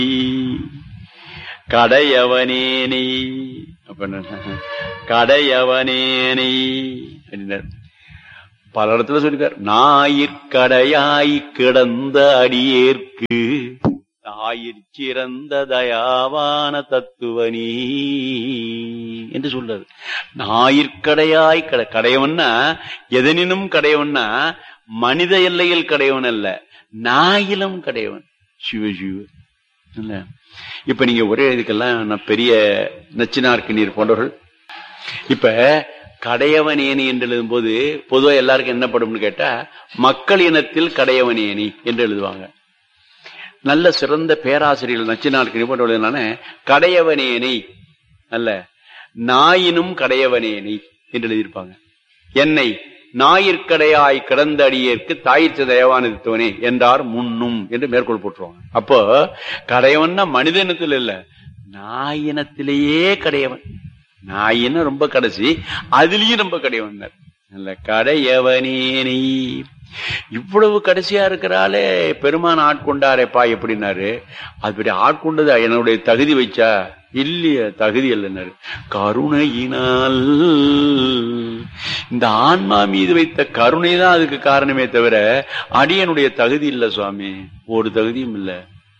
கடையவனேனை அப்ப என்ன? கடையவனேனை அப்படின்னார் பல இடத்துல சொல்லிருக்கார் ஞாயிற்கடையாய் கிடந்த அடியேற்கு ஆயிற் சிறந்த தயாவான தத்துவனி என்று சொல்றாரு ஞாயிற்கடையாய் கட கடையவன்னா எதனினும் கடையவன்னா மனித எல்லையில் கடையவன் அல்ல நாயிலும் கடையவன் சிவ சிவ இல்ல இப்ப நீங்க ஒரே இதுக்கெல்லாம் நான் பெரிய நச்சினார்க்கு நீர் போன்றவர்கள் இப்ப கடையவனேனி என்று எழுதும் போது பொதுவா எல்லாருக்கும் என்ன படும்னு கேட்டா மக்கள் இனத்தில் கடையவனேனி என்று எழுதுவாங்க நல்ல சிறந்த பேராசிரியர்கள் நச்சினார்க்கு போன்றவர்களான கடையவனேனை அல்ல நாயினும் கடையவனேனை என்று எழுதியிருப்பாங்க என்னை ஞாயிற்கடையாய் கிடந்த அடியேற்கு தாயிற்று தயவானதுவனே என்றார் முன்னும் என்று மேற்கோள் போட்டுருவாங்க அப்போ கடையவன்னா மனித இனத்தில் இல்ல நாயினத்திலேயே கடையவன் நாயின்னு ரொம்ப கடைசி அதுலயும் ரொம்ப கடையவன் நல்ல கடையவனேனை இவ்வளவு கடைசியா இருக்கிறாலே பெருமான் ஆட்கொண்டாரேப்பா எப்படின்னாரு அப்படி ஆட்கொண்டது என்னுடைய தகுதி வச்சா இல்லைய தகுதி இல்லைன்னாரு கருணையினால் இந்த ஆன்மா மீது வைத்த கருணை தான் அதுக்கு காரணமே தவிர அடியனுடைய தகுதி இல்ல சுவாமி ஒரு தகுதியும் இல்ல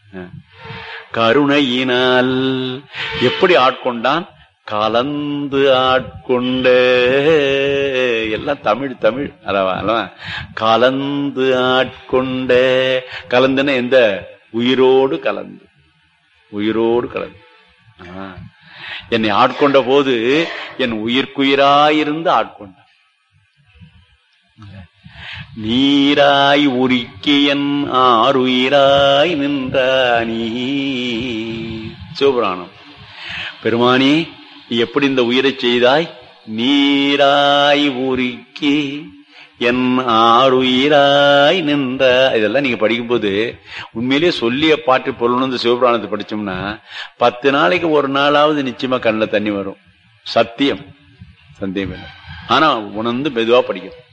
கருணையினால் எப்படி ஆட்கொண்டான் கலந்து ஆட்கொண்ட எல்லாம் தமிழ் தமிழ் அல்லவா அல்லவா கலந்து ஆட்கொண்ட கலந்துன்னா எந்த உயிரோடு கலந்து உயிரோடு கலந்து ஆ. என்னை ஆட்கொண்ட போது என் உயிர்க்குயிராயிருந்து ஆட்கொண்ட நீராய் உருக்கியன் ஆறுயிராய் நின்றானி சிவபுராணம் பெருமானி நீ எப்படி இந்த உயிரை செய்தாய் நீராய் உருக்கி என் ஆறுயிராய் நின்ற இதெல்லாம் நீங்க படிக்கும்போது உண்மையிலேயே சொல்லிய பாட்டு பொருள் வந்து சிவபுராணத்தை படிச்சோம்னா பத்து நாளைக்கு ஒரு நாளாவது நிச்சயமா கண்ணில் தண்ணி வரும் சத்தியம் சந்தேகம் இல்லை ஆனா உணர்ந்து மெதுவா படிக்கணும்